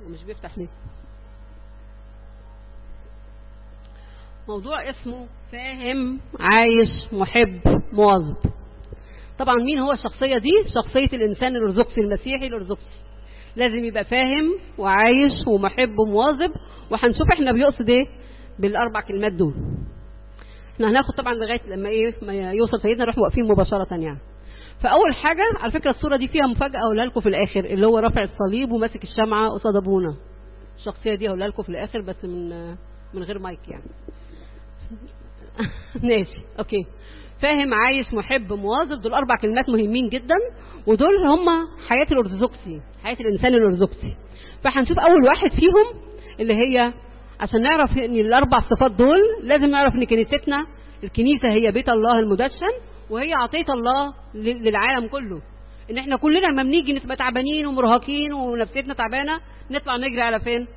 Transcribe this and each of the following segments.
ومش بيفتح ليه موضوع اسمه فاهم عايش محب مواظب طبعا مين هو الشخصية دي شخصية الإنسان الأرثوذكسي المسيحي الأرثوذكسي لازم يبقى فاهم وعايش ومحب ومواظب وهنشوف احنا بيقصد ايه بالأربع كلمات دول احنا هناخد طبعا لغاية لما ايه ما يوصل سيدنا نروح واقفين مباشرة يعني فأول حاجة على فكرة الصورة دي فيها مفاجأة أقولها لكم في الآخر اللي هو رافع الصليب وماسك الشمعة قصاد أبونا الشخصية دي هقولها لكم في الآخر بس من من غير مايك يعني ماشي اوكي فاهم عايش محب مواظب دول اربع كلمات مهمين جدا ودول هم حياة الارثوذكسي حياة الانسان الارثوذكسي فهنشوف اول واحد فيهم اللي هي عشان نعرف ان الاربع صفات دول لازم نعرف ان كنيستنا الكنيسة هي بيت الله المدشن وهي عطية الله للعالم كله ان احنا كلنا لما بنيجي نبقى تعبانين ومرهقين ونفسيتنا تعبانه نطلع نجري على فين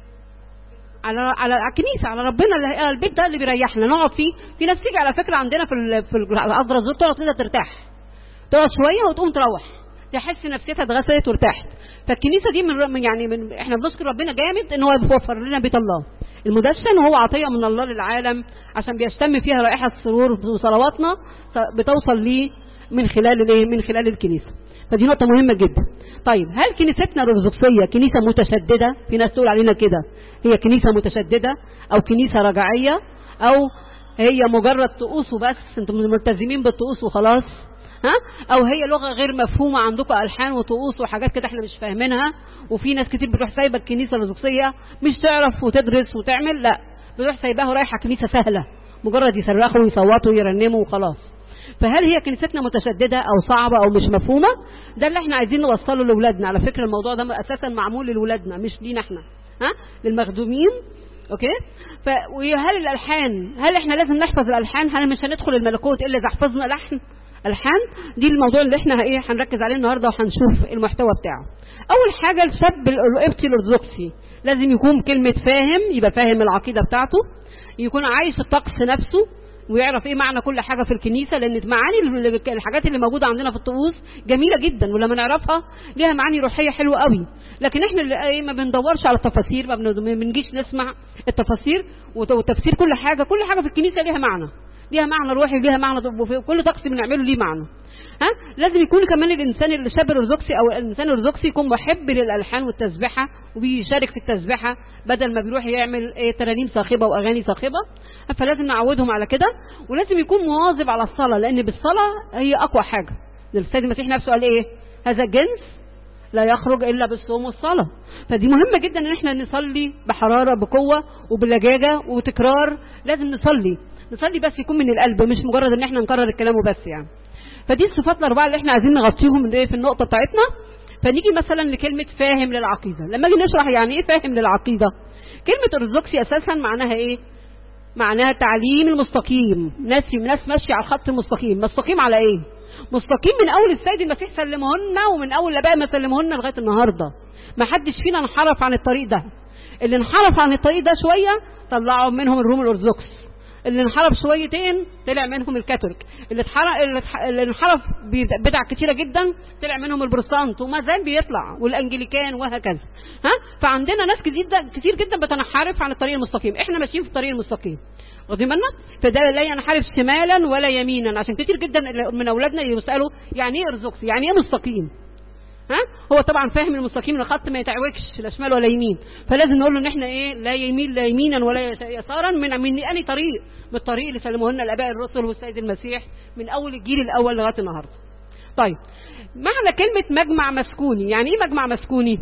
على على الكنيسه على ربنا اللي البيت ده اللي بيريحنا نقعد فيه في ناس تيجي على فكره عندنا في ال في العذراء الزور تقعد كده ترتاح تقعد شويه وتقوم تروح تحس نفسيتها اتغسلت وارتاحت فالكنيسه دي من يعني من احنا بنشكر ربنا جامد ان هو بيوفر لنا بيت الله المدشن هو عطيه من الله للعالم عشان بيشتم فيها رائحه السرور وصلواتنا بتوصل ليه من خلال الايه من خلال الكنيسه فدي نقطة مهمة جدا طيب هل كنيستنا الأرثوذكسية كنيسة متشددة في ناس تقول علينا كده هي كنيسة متشددة أو كنيسة رجعية أو هي مجرد طقوس وبس انتم ملتزمين بالطقوس وخلاص ها او هي لغه غير مفهومه عندكم الحان وطقوس وحاجات كده احنا مش فاهمينها وفي ناس كتير بتروح سايبه الكنيسه الارثوذكسيه مش تعرف وتدرس وتعمل لا بتروح سايباها ورايحه كنيسه سهله مجرد يصرخوا ويصوتوا ويرنموا وخلاص فهل هي كنيستنا متشددة أو صعبة أو مش مفهومة ده اللي احنا عايزين نوصله لأولادنا على فكرة الموضوع ده أساسا معمول لأولادنا مش لينا احنا ها للمخدومين اوكي ف وهل الالحان هل احنا لازم نحفظ الالحان هل مش هندخل الملكوت الا اذا حفظنا لحن الحان دي الموضوع اللي احنا ايه هنركز عليه النهارده وهنشوف المحتوى بتاعه اول حاجه الشاب القبطي الارثوذكسي لازم يكون كلمه فاهم يبقى فاهم العقيده بتاعته يكون عايش الطقس نفسه ويعرف ايه معنى كل حاجه في الكنيسه لان معاني الحاجات اللي موجوده عندنا في الطقوس جميله جدا ولما نعرفها ليها معاني روحيه حلوه قوي لكن احنا اللي ايه ما بندورش على التفاسير ما بنجيش نسمع التفاسير وتفسير كل حاجه كل حاجه في الكنيسه ليها معنى ليها معنى روحي ليها معنى كل طقس بنعمله ليه معنى ها لازم يكون كمان الانسان الشاب الارثوذكسي او الانسان الارثوذكسي يكون محب للالحان والتسبيحه وبيشارك في التسبيحه بدل ما بيروح يعمل ايه ترانيم صاخبه واغاني صاخبه فلازم نعودهم على كده ولازم يكون مواظب على الصلاه لان بالصلاه هي اقوى حاجه السيد المسيح نفسه قال ايه هذا الجنس لا يخرج الا بالصوم والصلاه فدي مهمه جدا ان احنا نصلي بحراره بقوه وبلجاجه وتكرار لازم نصلي نصلي بس يكون من القلب مش مجرد ان احنا نكرر الكلام وبس يعني فدي الصفات الاربعه اللي احنا عايزين نغطيهم في النقطه بتاعتنا فنيجي مثلا لكلمه فاهم للعقيده لما اجي نشرح يعني ايه فاهم للعقيده كلمه ارثوذكسي اساسا معناها ايه معناها تعليم المستقيم ناس ناس ماشيه على الخط المستقيم مستقيم على ايه مستقيم من اول السيد المسيح سلمهن ومن اول الاباء ما سلمهن لغايه النهارده ما حدش فينا انحرف عن الطريق ده اللي انحرف عن الطريق ده شويه طلعوا منهم الروم الارثوذكس اللي انحرف شويتين طلع منهم الكاثوليك اللي اتحرق اللي انحرف بدع كتيره جدا طلع منهم البروتستانت وما زال بيطلع والانجليكان وهكذا ها فعندنا ناس كتير جدا كتير جدا بتنحرف عن الطريق المستقيم احنا ماشيين في الطريق المستقيم واخدين بالنا فده لا ينحرف شمالا ولا يمينا عشان كتير جدا من اولادنا يسالوا يعني ايه ارزقسي يعني ايه مستقيم ها هو طبعا فاهم المستقيم الخط ما يتعوجش لا شمال ولا يمين فلازم نقول له ان احنا ايه لا يمين لا يمينا ولا يسارا من من اني طريق من الطريق اللي سلموه لنا الاباء الرسل والسيد المسيح من اول الجيل الاول لغايه النهارده طيب معنى كلمه مجمع مسكوني يعني ايه مجمع مسكوني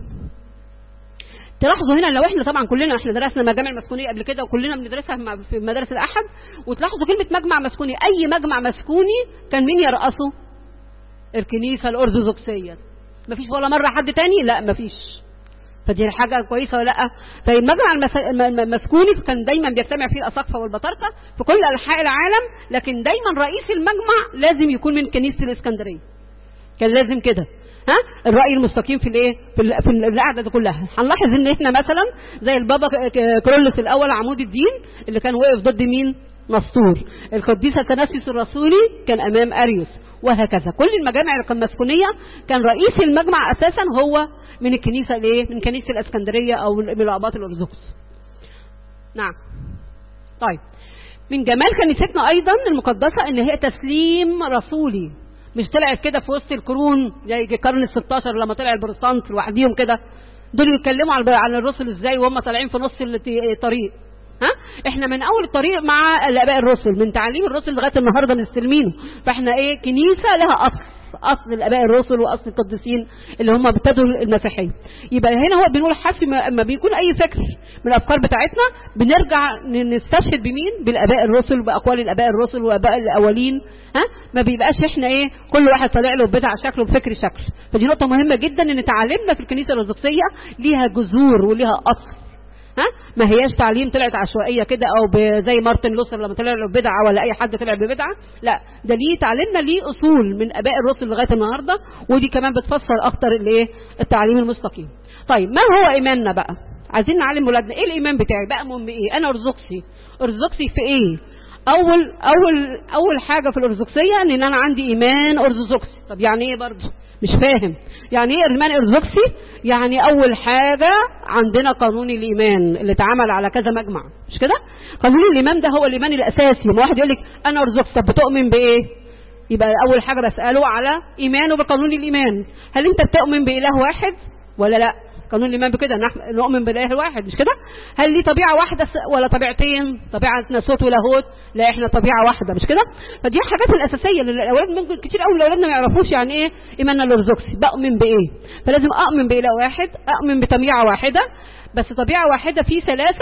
تلاحظوا هنا لو احنا طبعا كلنا احنا درسنا مجامع مسكونيه قبل كده وكلنا بندرسها في مدارس الاحد وتلاحظوا كلمه مجمع مسكوني اي مجمع مسكوني كان مين يرأسه الكنيسه الارثوذكسيه مفيش ولا مرة حد تاني لا مفيش فدي حاجة كويسة ولا لا طيب المجمع المسكوني كان دايما بيجتمع فيه الأساقفة والبطاركة في كل أنحاء العالم لكن دايما رئيس المجمع لازم يكون من كنيسة الإسكندرية كان لازم كده ها الرأي المستقيم في الايه في, ال في القعده دي كلها هنلاحظ ان احنا مثلا زي البابا كرولس الاول عمود الدين اللي كان واقف ضد مين نسطور القديس اثناسيوس الرسولي كان امام اريوس وهكذا كل المجامع المسكونيه كان رئيس المجمع اساسا هو من الكنيسه الايه من كنيسه الاسكندريه او من الاباط الارثوذكس نعم طيب من جمال كنيستنا ايضا المقدسه ان هي تسليم رسولي مش طلعت كده في وسط القرون زي القرن ال 16 لما طلع البروتستانت لوحديهم كده دول يتكلموا عن عن الرسل ازاي وهم طالعين في نص الطريق ها احنا من اول الطريق مع الاباء الرسل من تعليم الرسل لغايه النهارده مستلمينه فاحنا ايه كنيسه لها اصل اصل الاباء الرسل واصل القديسين اللي هم ابتدوا المسيحيه يبقى هنا هو بنقول حسب ما بيكون اي فكر من الافكار بتاعتنا بنرجع نستشهد بمين بالاباء الرسل باقوال الاباء الرسل واباء الاولين ها ما بيبقاش احنا ايه كل واحد طالع له بدع شكل وبفكر شكل فدي نقطه مهمه جدا ان تعاليمنا في الكنيسه الارثوذكسيه ليها جذور وليها اصل ها ما هياش تعليم طلعت عشوائيه كده او زي مارتن لوثر لما طلع له بدعه ولا اي حد طلع ببدعه لا ده ليه تعليمنا ليه اصول من اباء الرسل لغايه النهارده ودي كمان بتفسر اكتر الايه التعليم المستقيم طيب ما هو ايماننا بقى عايزين نعلم ولادنا ايه الايمان بتاعي بقى مهم بايه انا ارثوذكسي ارثوذكسي في ايه اول اول اول حاجه في الارثوذكسيه ان انا عندي ايمان ارثوذكسي طب يعني ايه برضه مش فاهم يعني ايه ايمان ارثوذكسي يعني اول حاجه عندنا قانون الايمان اللي اتعمل على كذا مجمع مش كده قانون الايمان ده هو الايمان الاساسي ما واحد يقول لك انا ارثوذكسي طب بتؤمن بايه يبقى اول حاجه بساله على ايمانه بقانون الايمان هل انت بتؤمن باله واحد ولا لا قانون الايمان بكده نحن نؤمن بالاله الواحد مش كده هل ليه طبيعه واحده ولا طبيعتين طبيعه ناسوت ولاهوت لا احنا طبيعه واحده مش كده فدي الحاجات الاساسيه اللي الاولاد ممكن كتير قوي اولادنا ما يعرفوش يعني ايه ايماننا الارثوذكسي بؤمن بايه فلازم اؤمن باله واحد اؤمن بطبيعه واحده بس طبيعه واحده في ثلاثه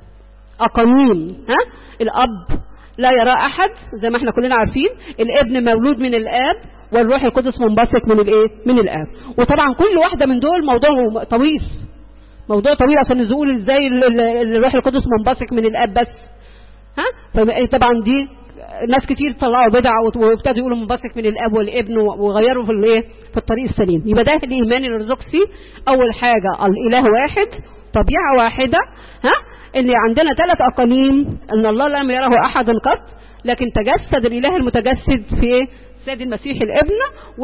اقانيم ها الاب لا يرى احد زي ما احنا كلنا عارفين الابن مولود من الاب والروح القدس منبثق من الايه من الاب وطبعا كل واحده من دول موضوع طويل موضوع طويل عشان نقول ازاي الروح القدس منبثق من الاب بس ها فطبعا دي ناس كتير طلعوا بدع وابتدوا يقولوا منبثق من الاب والابن وغيروا في الايه في الطريق السليم يبقى ده الايمان الارثوذكسي اول حاجه الاله واحد طبيعه واحده ها ان عندنا ثلاث اقانيم ان الله لم يره احد قط لكن تجسد الاله المتجسد في السيد المسيح الابن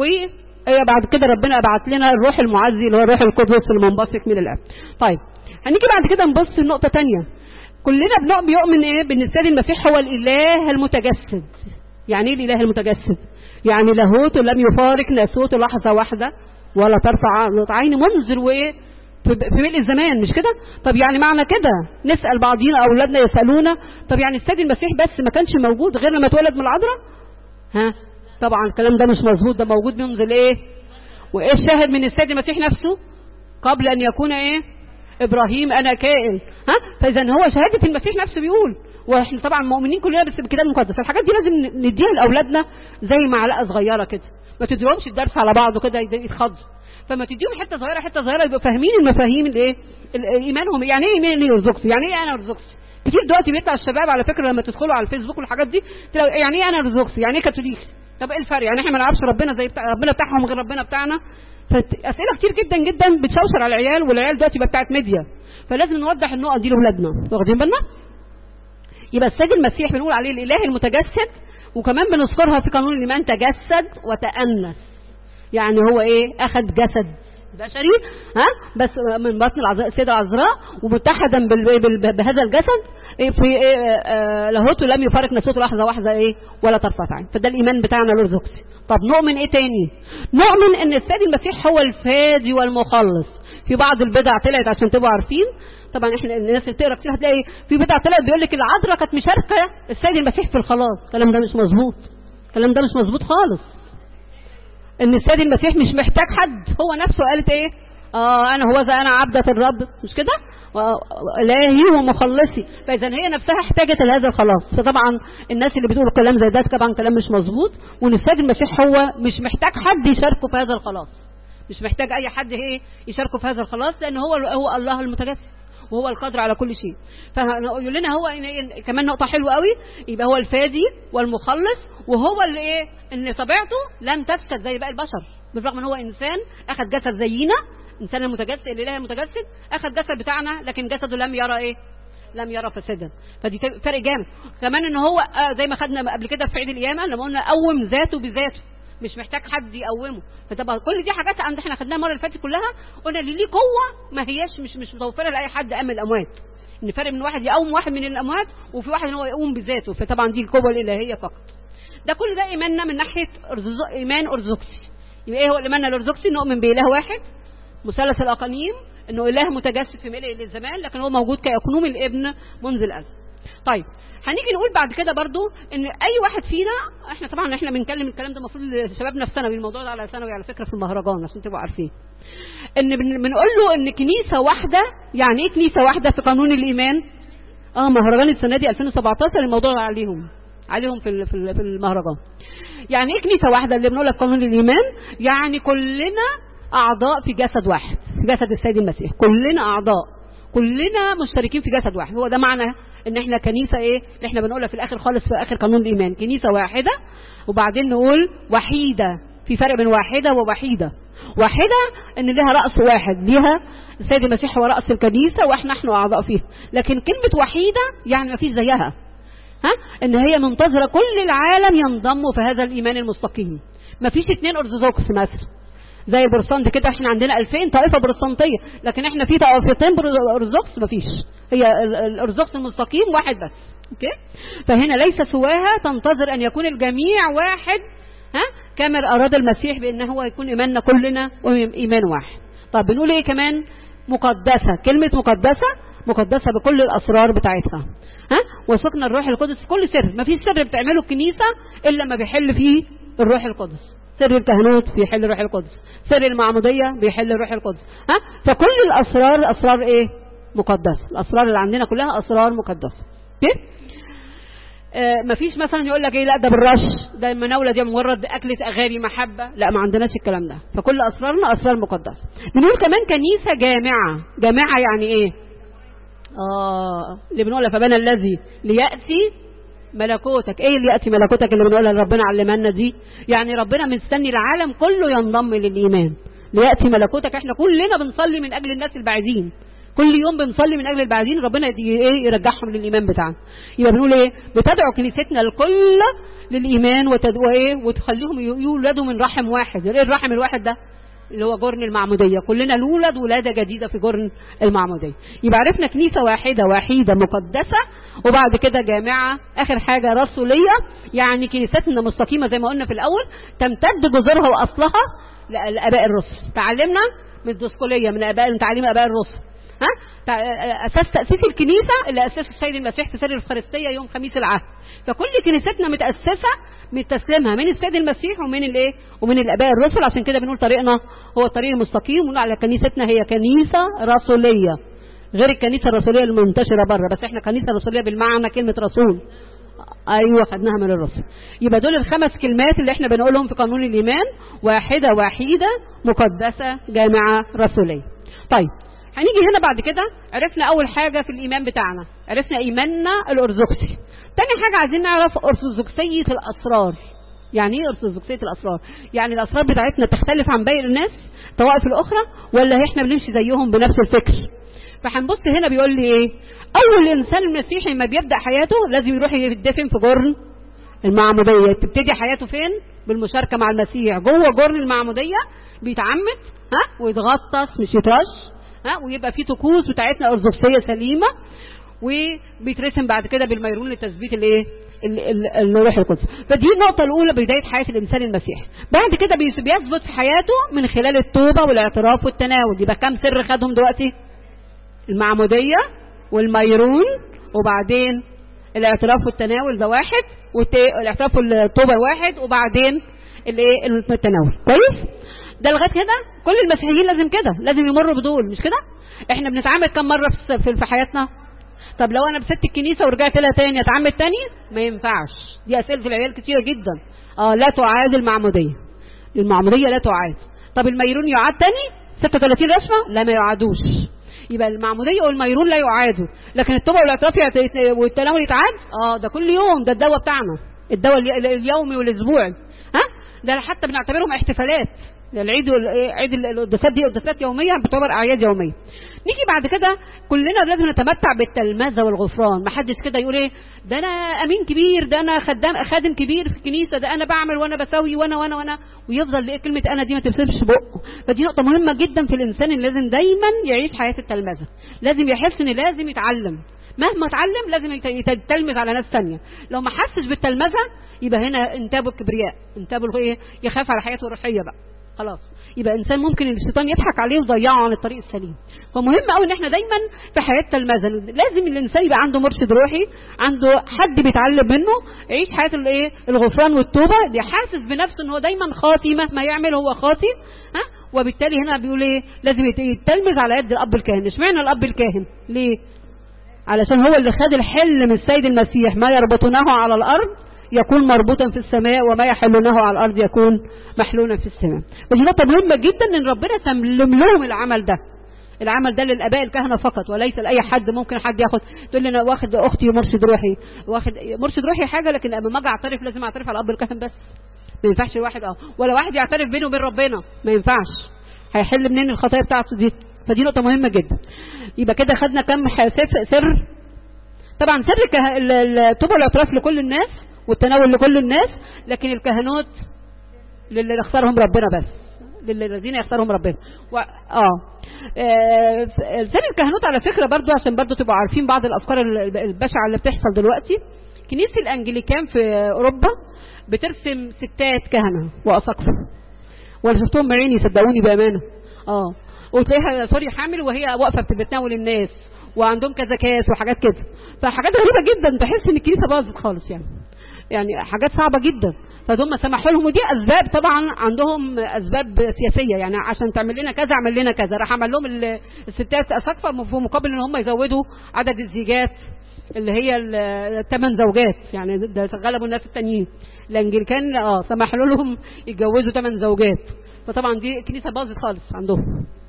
وبعد كده ربنا بعت لنا الروح المعزي اللي هو الروح القدس المنبثق من الاب طيب هنيجي بعد كده نبص لنقطه ثانيه كلنا بنؤمن ايه بان السيد المسيح هو الاله المتجسد يعني ايه الاله المتجسد يعني لاهوته لم يفارق ناسوته لحظه واحده ولا ترفع عين منذر وايه في ملء الزمان مش كده طب يعني معنى كده نسال بعضينا اولادنا يسالونا طب يعني السيد المسيح بس ما كانش موجود غير لما اتولد من العذراء ها طبعا الكلام ده مش مظبوط ده موجود منذ الايه وايه الشاهد من السيد المسيح نفسه قبل ان يكون ايه ابراهيم انا كائن ها فاذا هو شهاده المسيح نفسه بيقول واحنا طبعا مؤمنين كلنا بس بالكتاب المقدس الحاجات دي لازم نديها لاولادنا زي معلقه صغيره كده ما تديهمش الدرس على بعضه كده يتخضوا فما تديهم حته صغيره حته صغيره يبقوا فاهمين المفاهيم الايه ايمانهم يعني ايه ايمان ارثوذكسي يعني ايه انا ارثوذكسي كتير دلوقتي بيطلع الشباب على فكره لما تدخلوا على الفيسبوك والحاجات دي تلاقوا يعني ايه انا ارثوذكسي يعني ايه كاثوليكي طب ايه الفرق يعني احنا ما نعرفش ربنا زي بتاع ربنا بتاعهم غير ربنا بتاعنا فاسئله كتير جدا جدا بتشوشر على العيال والعيال دلوقتي بقى بتاعت ميديا فلازم نوضح النقط دي لاولادنا واخدين بالنا يبقى السيد المسيح بنقول عليه الاله المتجسد وكمان بنذكرها في قانون الايمان تجسد وتأنس يعني هو ايه اخذ جسد بشري ها بس من بطن العذراء السيده العذراء ومتحدا بهذا الجسد في آه لاهوته لم يفارق نفسه لحظه واحده ايه ولا طرفه عين فده الايمان بتاعنا الارثوذكسي طب نؤمن ايه تاني نؤمن ان السيد المسيح هو الفادي والمخلص في بعض البدع طلعت عشان تبقوا عارفين طبعا احنا الناس اللي بتقرا كتير هتلاقي في بدع طلعت بيقول لك العذراء كانت مشاركه السيد المسيح في الخلاص الكلام ده مش مظبوط الكلام ده مش مظبوط خالص ان السيد المسيح مش محتاج حد هو نفسه قالت ايه اه انا هو ذا انا عبدة الرب مش كده الهي ومخلصي فاذا هي نفسها احتاجت لهذا الخلاص فطبعا الناس اللي بتقول كلام زي ده طبعا كلام مش مظبوط وان السيد المسيح هو مش محتاج حد يشاركه في هذا الخلاص مش محتاج اي حد ايه يشاركه في هذا الخلاص لان هو هو الله المتجسد وهو القادر على كل شيء فيقول لنا هو إن كمان نقطه حلوه قوي يبقى هو الفادي والمخلص وهو اللي ايه ان طبيعته لم تفسد زي باقي البشر بالرغم ان هو انسان اخذ جسد زينا انسان المتجسد الاله المتجسد اخذ جسد بتاعنا لكن جسده لم يرى ايه لم يرى فسادا فدي فرق جامد كمان ان هو آه زي ما خدنا قبل كده في عيد القيامه لما قلنا قوم ذاته بذاته مش محتاج حد يقومه فطبعا كل دي حاجات عند احنا خدناها المره اللي فاتت كلها قلنا اللي ليه قوه ما هياش مش مش متوفره لاي حد قام الاموات ان فرق من واحد يقوم واحد من الاموات وفي واحد ان هو يقوم بذاته فطبعا دي القوه الالهيه فقط ده كل ده ايماننا من ناحيه أرزو- ايمان ارثوذكسي يبقى ايه هو الايمان الارثوذكسي نؤمن باله واحد مثلث الاقانيم انه اله متجسد في ملء الزمان لكن هو موجود كاقنوم الابن منذ الازل طيب هنيجي نقول بعد كده برضو ان اي واحد فينا احنا طبعا احنا بنتكلم الكلام ده المفروض لشبابنا في ثانوي الموضوع ده على ثانوي على فكره في المهرجان عشان تبقوا عارفين ان بن- بنقول له ان كنيسه واحده يعني ايه كنيسه واحده في قانون الايمان اه مهرجان السنه دي 2017 الموضوع ده عليهم عليهم في ال- في ال- في المهرجان يعني ايه كنيسه واحده اللي بنقولها في قانون الايمان يعني كلنا اعضاء في جسد واحد في جسد السيد المسيح كلنا اعضاء كلنا مشتركين في جسد واحد هو ده معنى ان احنا كنيسه ايه اللي احنا بنقولها في الاخر خالص في اخر قانون الايمان كنيسه واحده وبعدين نقول وحيده في فرق بين واحده ووحيده واحدة ان لها رأس واحد ليها السيد المسيح هو رأس الكنيسة واحنا نحن اعضاء فيها لكن كلمة وحيدة يعني ما فيش زيها ها ان هي منتظرة كل العالم ينضموا في هذا الايمان المستقيم ما فيش اتنين ارثوذكس مثلا زي البروتستانت كده احنا عندنا 2000 طائفة بروتستانتية لكن احنا في طائفتين برو- ارثوذكس ما فيش هي ال- الارثوذكس المستقيم واحد بس اوكي فهنا ليس سواها تنتظر ان يكون الجميع واحد ها كما اراد المسيح بان هو يكون ايماننا كلنا ايمان واحد طب بنقول ايه كمان مقدسة كلمة مقدسة مقدسة بكل الاسرار بتاعتها ها وسكن الروح القدس في كل سر ما فيش سر بتعمله الكنيسة الا لما بيحل فيه الروح القدس سر الكهنوت بيحل الروح القدس سر المعمودية بيحل الروح القدس ها فكل الاسرار اسرار ايه مقدسة الاسرار اللي عندنا كلها اسرار مقدسة اوكي آه، مفيش مثلا يقول لك ايه لا ده بالرش ده المناوله دي مجرد اكله اغاني محبه لا ما عندناش الكلام ده فكل اسرارنا اسرار مقدسه بنقول كمان كنيسه جامعه جامعه يعني ايه اه اللي بنقولها فبنى الذي لياتي ملكوتك ايه اللي ياتي ملكوتك اللي بنقولها اللي ربنا علمنا دي يعني ربنا مستني العالم كله ينضم للايمان لياتي ملكوتك احنا كلنا بنصلي من اجل الناس البعيدين كل يوم بنصلي من اجل البعيدين ربنا يدي- ايه يرجعهم للايمان بتاعنا يبقى بنقول ايه بتدعو كنيستنا الكل للايمان وتد... وايه وتخليهم ي- يولدوا من رحم واحد ايه الرحم الواحد ده اللي هو جرن المعمودية كلنا نولد ولادة جديدة في جرن المعمودية يبقى عرفنا كنيسة واحدة وحيدة مقدسة وبعد كده جامعة آخر حاجة رسولية يعني كنيستنا مستقيمة زي ما قلنا في الأول تمتد جذورها وأصلها ل- لآباء الرسل تعلمنا من الدسكولية من آباء من تعليم آباء الرسل ها تع- اساس تاسيس الكنيسه اللي اسسه السيد المسيح في سر الفارسيه يوم خميس العهد فكل كنيستنا متاسسه من تسليمها من السيد المسيح ومن الايه ومن الاباء الرسل عشان كده بنقول طريقنا هو الطريق المستقيم ونقول على كنيستنا هي كنيسه رسوليه غير الكنيسه الرسوليه المنتشره بره بس احنا كنيسه رسوليه بالمعنى كلمه رسول ايوه خدناها من الرسل يبقى دول الخمس كلمات اللي احنا بنقولهم في قانون الايمان واحده وحيده مقدسه جامعه رسوليه طيب هنيجي هنا بعد كده عرفنا اول حاجه في الايمان بتاعنا عرفنا ايماننا الارثوذكسي تاني حاجه عايزين نعرف ارثوذكسيه الاسرار يعني ايه ارثوذكسيه الاسرار يعني الاسرار بتاعتنا تختلف عن باقي الناس الطوائف الاخرى ولا احنا بنمشي زيهم بنفس الفكر فهنبص هنا بيقول لي ايه اول انسان المسيحي لما بيبدا حياته لازم يروح يدفن في جرن المعموديه تبتدي حياته فين بالمشاركه مع المسيح جوه جرن المعموديه بيتعمد ها ويتغطس مش يترش ها ويبقى في طقوس بتاعتنا ارثوذكسيه سليمه وبيترسم بعد كده بالميرون لتثبيت الايه ال- ال- الروح القدس فدي النقطه الاولى بدايه حياه الانسان المسيحي بعد كده بيس- بيثبت في حياته من خلال التوبه والاعتراف والتناول يبقى كام سر خدهم دلوقتي المعموديه والميرون وبعدين الاعتراف والتناول ده واحد والاعتراف والتوبه واحد وبعدين الايه التناول كويس ده لغايه كده كل المسيحيين لازم كده لازم يمروا بدول مش كده احنا بنتعامل كم مره في في- في حياتنا طب لو انا بسبت الكنيسه ورجعت لها تاني اتعمد تاني ما ينفعش دي اسئله العيال كتيره جدا اه لا تعاد المعموديه المعموديه لا تعاد طب الميرون يعاد تاني 36 رسمه لا ما يعادوش يبقى المعموديه والميرون لا يعادوا لكن التوبه والاعتراف يت- والتناول يتعاد اه ده كل يوم ده الدواء بتاعنا الدواء الي- اليومي والاسبوعي ها ده حتى بنعتبرهم احتفالات العيد وال- إيه، عيد ال- القداسات دي قداسات يوميه بتعتبر اعياد يوميه نيجي بعد كده كلنا لازم نتمتع بالتلمذه والغفران ما حدش كده يقول ايه ده انا امين كبير ده انا خدام خادم كبير في الكنيسه ده انا بعمل وانا بسوي وانا وانا وانا ويفضل ايه كلمه انا دي ما تبصرش بقه فدي نقطه مهمه جدا في الانسان اللي لازم دايما يعيش حياه التلمذه لازم يحس ان لازم يتعلم مهما اتعلم لازم يت- يتلمذ على ناس ثانيه لو ما حسش بالتلمذه يبقى هنا انتابه الكبرياء انتابه ايه يخاف على حياته الروحيه بقى خلاص يبقى انسان ممكن الشيطان يضحك عليه ويضيعه عن الطريق السليم فمهم قوي ان احنا دايما في حياه تلمذه لازم الانسان يبقى عنده مرشد روحي عنده حد بيتعلم منه يعيش حياه الايه الغفران والتوبه دي حاسس بنفسه ان هو دايما خاطي مهما يعمل هو خاطي ها وبالتالي هنا بيقول ايه لازم يت- يتلمذ على يد الاب الكاهن اشمعنى الاب الكاهن ليه علشان هو اللي خد الحل من السيد المسيح ما يربطونه على الارض يكون مربوطا في السماء وما يحلونه على الارض يكون محلولا في السماء ودي نقطه مهمه جدا ان ربنا سلم لهم العمل ده العمل ده للاباء الكهنه فقط وليس لاي حد ممكن حد ياخد تقول لي انا واخد اختي مرشد روحي واخد مرشد روحي حاجه لكن لما اجي اعترف لازم اعترف على الاب الكاهن بس ما ينفعش واحد اه ولا واحد يعترف بينه وبين ربنا ما ينفعش هيحل منين الخطايا بتاعته دي فدي نقطه مهمه جدا يبقى كده خدنا كم ح- سر, سر طبعا سر الكه- ال- ال- التوبه والاعتراف لكل الناس والتناول لكل الناس لكن الكهنوت للي يختارهم ربنا بس للذين يختارهم ربنا و... اه آه، سر الكهنوت على فكره برضو عشان برضو تبقوا عارفين بعض الافكار ال- البشعه اللي بتحصل دلوقتي كنيسه الانجليكان في اوروبا بترسم ستات كهنه واساقفه وانا شفتهم بعيني صدقوني بامانه اه وتلاقيها سوري حامل وهي واقفه بتتناول الناس وعندهم كذا كاس وحاجات كده فحاجات غريبه جدا تحس ان الكنيسه باظت خالص يعني يعني حاجات صعبه جدا فهم سمحوا لهم ودي اسباب طبعا عندهم اسباب سياسيه يعني عشان تعمل لنا كذا اعمل لنا كذا راح عمل لهم ال- الستات اساقفه في مقابل ان هم يزودوا عدد الزيجات اللي هي الثمان زوجات يعني ده غلبوا الناس التانيين الانجليكان اه سمحوا لهم يتجوزوا ثمان زوجات فطبعا دي كنيسه باظت خالص عندهم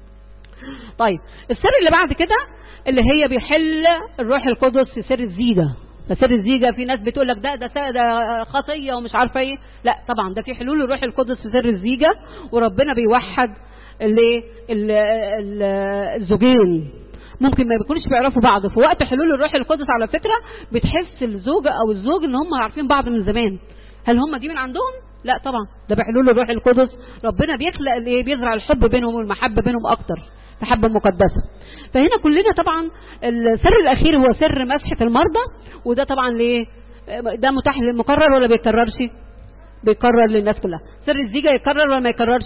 طيب السر اللي بعد كده اللي هي بيحل الروح القدس في سر الزيجه فسر الزيجه في ناس بتقول لك ده ده ده خطيه ومش عارفه ايه لا طبعا ده في حلول الروح القدس في سر الزيجه وربنا بيوحد الايه ال- ال- الزوجين ممكن ما بيكونوش بيعرفوا بعض في وقت حلول الروح القدس على فكره بتحس الزوجه او الزوج ان هم عارفين بعض من زمان هل هم دي من عندهم لا طبعا ده بحلول الروح القدس ربنا بيخلق الايه بيزرع الحب بينهم والمحبه بينهم اكتر محبه مقدسه فهنا كلنا طبعا السر الاخير هو سر مسحه المرضى وده طبعا ليه ده متاح مكرر ولا بيكررش بيكرر للناس كلها سر الزيجه يكرر ولا ما يكررش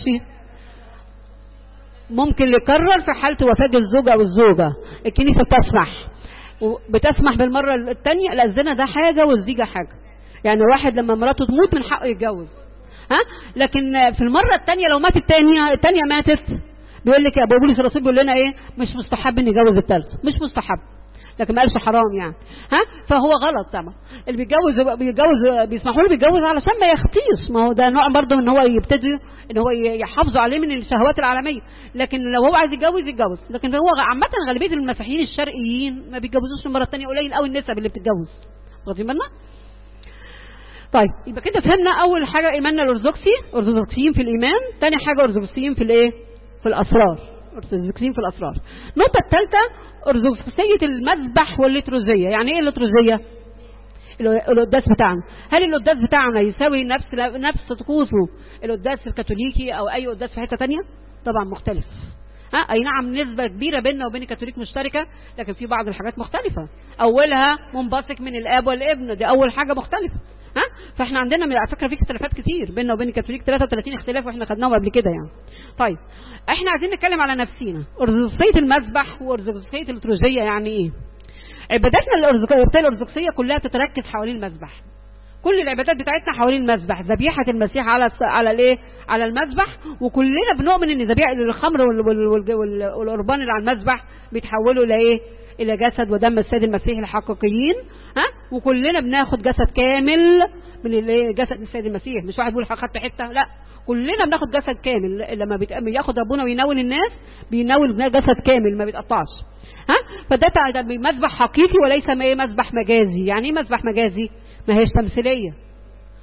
ممكن يكرر في حالة وفاة الزوج أو الزوجة الكنيسة بتسمح بتسمح بالمرة الثانية لا الزنا ده حاجة والزيجة حاجة يعني واحد لما مراته تموت من حقه يتجوز ها لكن في المرة الثانية لو ماتت الثانية الثانية ماتت بيقول لك ابو بولس الرسول بيقول لنا ايه مش مستحب ان يجوز الثالث مش مستحب لكن ما قالش حرام يعني ها فهو غلط طبعا اللي بيتجوز بيتجوز بيسمحوا له بيتجوز علشان ما يخطيش ما هو ده نوع برضه ان هو يبتدي ان هو يحافظوا عليه من الشهوات العالميه لكن لو هو عايز يتجوز يتجوز لكن هو عامه غالبيه المسيحيين الشرقيين ما بيتجوزوش المره الثانيه قليل قوي النسب اللي بتتجوز واخدين بالنا طيب يبقى كده فهمنا اول حاجه ايماننا الارثوذكسي ارثوذكسيين في الايمان ثاني حاجه ارثوذكسيين في الايه في الاسرار ارثوذكسيين في الاسرار النقطه الثالثه ارثوذكسيه المذبح والليتروزيه يعني ايه الليتروزيه القداس بتاعنا هل القداس بتاعنا يساوي نفس نفس طقوسه القداس الكاثوليكي او اي قداس في حته ثانيه طبعا مختلف ها اي نعم نسبه كبيره بيننا وبين الكاثوليك مشتركه لكن في بعض الحاجات مختلفه اولها منبثق من الاب والابن دي اول حاجه مختلفه ها فاحنا عندنا على فكره في اختلافات كتير بيننا وبين الكاثوليك 33 اختلاف واحنا خدناهم قبل كده يعني طيب احنا عايزين نتكلم على نفسينا ارثوذكسيه المذبح وارثوذكسيه الليتروجيه يعني ايه عباداتنا الارثوذكسيه الارثوذكسيه كلها تتركز حوالين المذبح كل العبادات بتاعتنا حوالين المذبح ذبيحه المسيح على على الايه على المذبح وكلنا بنؤمن ان ذبيحه الخمر والقربان اللي على المذبح بيتحولوا لايه الى جسد ودم السيد المسيح الحقيقيين ها وكلنا بناخد جسد كامل من جسد السيد المسيح مش واحد بيقول خدت حته لا كلنا بناخد جسد كامل لما بياخد ربنا ويناول الناس بيناول جسد كامل ما بيتقطعش ها فده مذبح حقيقي وليس ما ايه مذبح مجازي يعني ايه مذبح مجازي ما هيش تمثيليه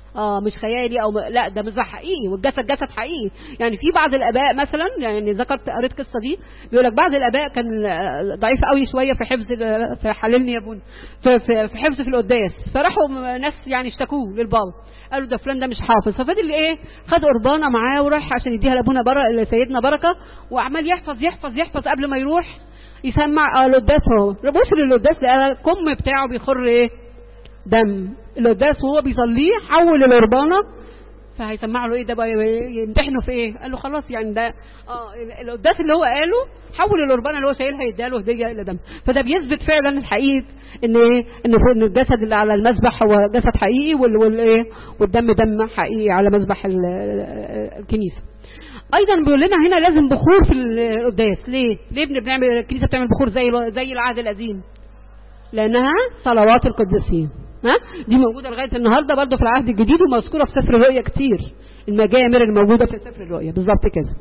اه مش خيالي او م... لا ده مذبح حقيقي والجسد جسد حقيقي يعني في بعض الاباء مثلا يعني ذكرت قريت قصه دي بيقول لك بعض الاباء كان آه، ضعيف قوي شويه في حفظ ال- في حللني يا ابونا في, في, في حفظ في القداس فراحوا م- ناس يعني اشتكوه للبابا قالوا ده فلان ده مش حافظ ففضل ايه خد قربانه معاه وراح عشان يديها لابونا بر... لسيدنا بركه وعمال يحفظ يحفظ يحفظ قبل ما يروح يسمع اه القداس اهو وصل للقداس لقى الكم بتاعه بيخر ايه دم القداس وهو بيصليه حول القربانه فهيسمع له ايه ده بقى يمتحنه في ايه قال له خلاص يعني ده اه القداس اللي هو قاله حول القربانه اللي هو شايلها يديها له هديه الى دم فده بيثبت فعلا الحقيقه ان ايه ان إن الجسد اللي على المذبح هو جسد حقيقي وال- والايه والدم دم حقيقي على مذبح ال- الكنيسه ايضا بيقول لنا هنا لازم بخور في القداس ليه ليه بن- بنعمل الكنيسه بتعمل بخور زي زي العهد القديم لانها صلوات القديسين ها دي موجوده لغايه النهارده برضه في العهد الجديد ومذكوره في سفر الرؤيا كتير المجامر الموجوده في سفر الرؤيا بالظبط كده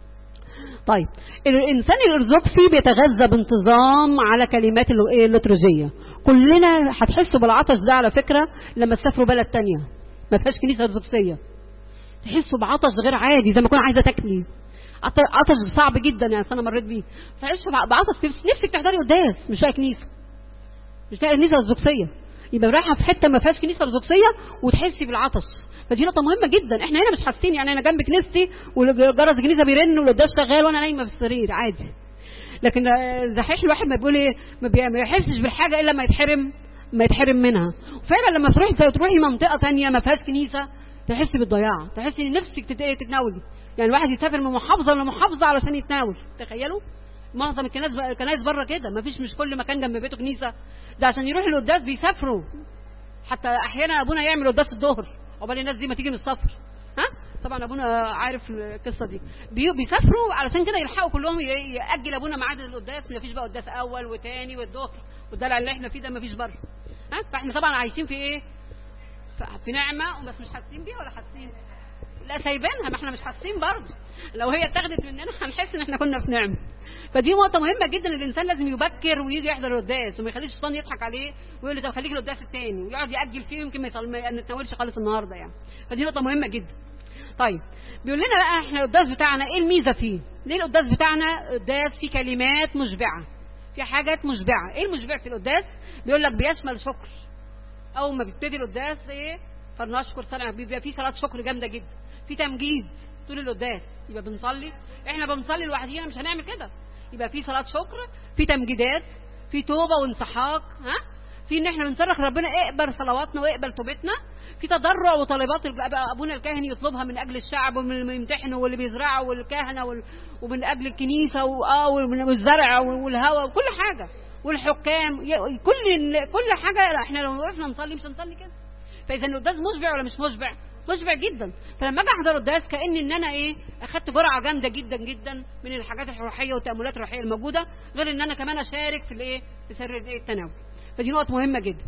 طيب الانسان الارثوذكسي بيتغذى بانتظام على كلمات ال- إيه الليتورجيه كلنا هتحسوا بالعطش ده على فكره لما تسافروا بلد تانية ما فيهاش كنيسه ارثوذكسيه تحسوا بعطش غير عادي زي ما اكون عايزه تاكلي عط- عطش صعب جدا يعني انا مريت بيه تحسوا بع- بعطش نفس- نفسك تحضري قداس مش لاقي كنيسه مش لاقي كنيسه ارثوذكسيه يبقى رايحه في حته ما فيهاش كنيسه ارثوذكسيه وتحسي بالعطش فدي نقطه مهمه جدا احنا هنا مش حاسين يعني انا جنب كنيستي وجرس الكنيسه بيرن والقداس شغال وانا نايمه في السرير عادي لكن آه، صحيح الواحد ما بيقول ايه ما بي- ما يحسش بالحاجه الا لما يتحرم ما يتحرم منها فعلا لما تروحي تروحي منطقه تانية ما فيهاش كنيسه تحسي بالضياع تحسي ان نفسك تت- تتناولي يعني الواحد يسافر من محافظه لمحافظه علشان يتناول تخيلوا معظم الكنائس الكنائس بره كده ما فيش مش كل مكان جنب بيته كنيسه ده عشان يروحوا القداس بيسافروا حتى احيانا ابونا يعمل قداس الظهر عقبال الناس دي ما تيجي من السفر ها طبعا ابونا عارف القصه دي بي- بيسافروا علشان كده يلحقوا كلهم ي- ياجل ابونا ميعاد القداس ما فيش بقى قداس اول وتاني والظهر والدلع اللي احنا فيه ده ما فيش بره ها فاحنا طبعا عايشين في ايه ف- في نعمه بس مش حاسين بيها ولا حاسين لا سايبينها ما احنا مش حاسين برضه لو هي اتاخدت مننا هنحس ان احنا كنا في نعمه فدي نقطة مهمة جدا الإنسان لازم يبكر ويجي يحضر القداس وما يخليش الشيطان يضحك عليه ويقول له طب خليك القداس التاني ويقعد يأجل فيه يمكن ما يصل- ما نتناولش خالص النهارده يعني فدي نقطة مهمة جدا. طيب بيقول لنا بقى احنا القداس بتاعنا ايه الميزة فيه؟ ليه القداس بتاعنا قداس فيه كلمات مشبعة؟ في حاجات مشبعة، ايه المشبع في القداس؟ بيقول لك بيشمل شكر. اول ما بيبتدي القداس ايه فلنشكر صنع بيبقى في صلاه شكر جامده جدا في تمجيد طول القداس يبقى بنصلي احنا بنصلي لوحدينا مش هنعمل كده يبقى في صلاه شكر في تمجيدات في توبه وانسحاق ها في ان احنا بنصرخ ربنا اقبل صلواتنا واقبل توبتنا في تضرع وطلبات الب- ابونا الكاهن يطلبها من اجل الشعب ومن اللي بيمتحنوا واللي بيزرعوا والكهنه وال- ومن اجل الكنيسه واه ومن- والزرع والهواء وكل حاجه والحكام ي- كل كل حاجه احنا لو وقفنا نصلي مش هنصلي كده فاذا القداس مشبع ولا مش مشبع مشبع جدا فلما اجي احضر القداس كان ان انا ايه اخدت جرعه جامده جدا جدا من الحاجات الروحيه والتاملات الروحيه الموجوده غير ان انا كمان اشارك في الايه في سر الايه التناول فدي نقط مهمه جدا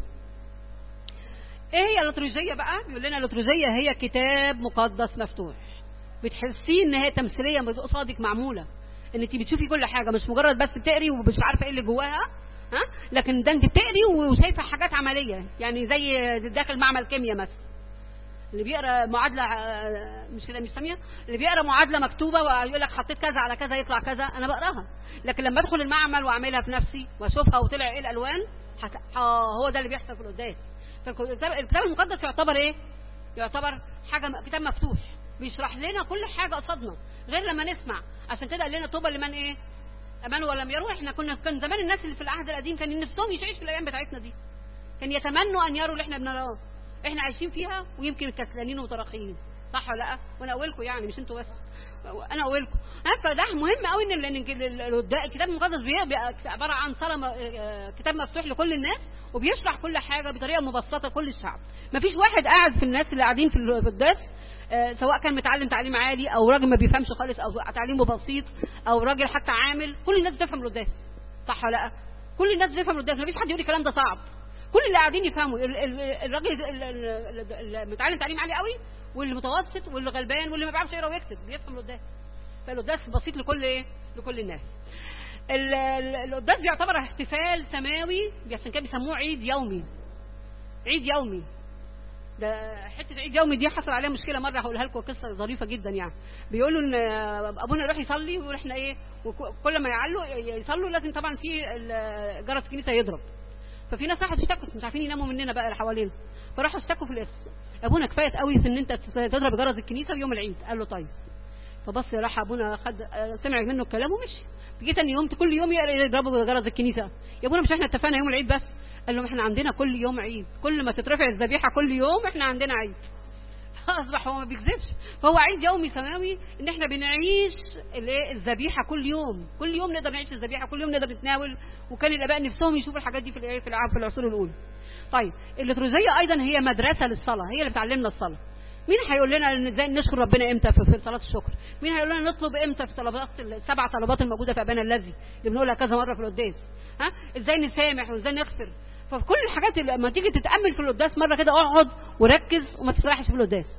ايه هي الليتورجيه بقى بيقول لنا الليتورجيه هي كتاب مقدس مفتوح بتحسيه ان هي تمثيليه قصادك معموله ان انت بتشوفي كل حاجه مش مجرد بس بتقري ومش عارفه ايه اللي جواها ها لكن ده انت بتقري وشايفه حاجات عمليه يعني زي داخل معمل كيمياء مثلا اللي بيقرا معادله آه، مش كده مش ساميه اللي بيقرا معادله مكتوبه ويقول لك حطيت كذا على كذا يطلع كذا انا بقراها لكن لما ادخل المعمل واعملها في نفسي واشوفها وطلع ايه الالوان هت... آه هو ده اللي بيحصل في القداس فالكتاب الكتاب المقدس يعتبر ايه يعتبر حاجه م- كتاب مفتوح بيشرح لنا كل حاجه قصادنا غير لما نسمع عشان كده قال لنا طوبى لمن ايه امنوا ولم يروا احنا كنا كان زمان الناس اللي في العهد القديم كان نفسهم يعيش في الايام بتاعتنا دي كان يتمنوا ان يروا اللي احنا بنراه احنا عايشين فيها ويمكن كسلانين وتراخيين صح ولا لا وانا اقولكم يعني مش انتوا بس انا اقولكم ها فده مهم قوي ان لان ال- ال- ال- الكتاب المقدس بي- بي- عباره عن صلاه م- آه، كتاب مفتوح لكل الناس وبيشرح كل حاجه بطريقه مبسطه لكل الشعب مفيش واحد قاعد في الناس اللي قاعدين في ال- في الدرس آه، سواء كان متعلم تعليم عالي او راجل ما بيفهمش خالص او تعليمه بسيط او راجل حتى عامل كل الناس بتفهم القداس صح ولا لا كل الناس بتفهم القداس مفيش حد يقول الكلام ده صعب كل اللي قاعدين يفهموا ال- ال- الراجل ال- ال- ال- المتعلم تعليم عالي قوي واللي متوسط واللي غلبان واللي ما بيعرفش يقرا ويكتب بيفهم القداس فالقداس بسيط لكل ايه لكل الناس ال- ال- القداس بيعتبر احتفال سماوي عشان كده بيسموه عيد يومي عيد يومي ده حته عيد يومي دي حصل عليها مشكله مره هقولها لكم قصه ظريفه جدا يعني بيقولوا ان ابونا يروح يصلي ويقول احنا ايه وكل ما يعلوا يصلوا لازم طبعا في جرس الكنيسه يضرب ففي ناس راحت اشتكت مش عارفين يناموا مننا بقى اللي حوالينا فراحوا اشتكوا في الاسم ابونا كفايه قوي في ان انت تضرب جرس الكنيسه يوم العيد قال له طيب فبص راح ابونا خد سمع منه الكلام ومشي جيت ان يوم كل يوم يضربوا جرس الكنيسه يا ابونا مش احنا اتفقنا يوم العيد بس قال لهم احنا عندنا كل يوم عيد كل ما تترفع الذبيحه كل يوم احنا عندنا عيد اصبح هو ما بيكذبش فهو عيد يومي سماوي ان احنا بنعيش الايه الذبيحه كل يوم كل يوم نقدر نعيش الذبيحه كل يوم نقدر نتناول وكان الاباء نفسهم يشوفوا الحاجات دي في الايه في في العصور الاولى طيب الليتروزيه ايضا هي مدرسه للصلاه هي اللي بتعلمنا الصلاه مين هيقول لنا ازاي نشكر ربنا امتى في صلاه الشكر مين هيقول لنا نطلب امتى في طلبات السبع طلبات الموجوده في ابانا الذي اللي بنقولها كذا مره في القداس ها ازاي نسامح وازاي نغفر فكل الحاجات اللي لما تيجي تتامل في القداس مره كده اقعد وركز وما تسرحش في القداس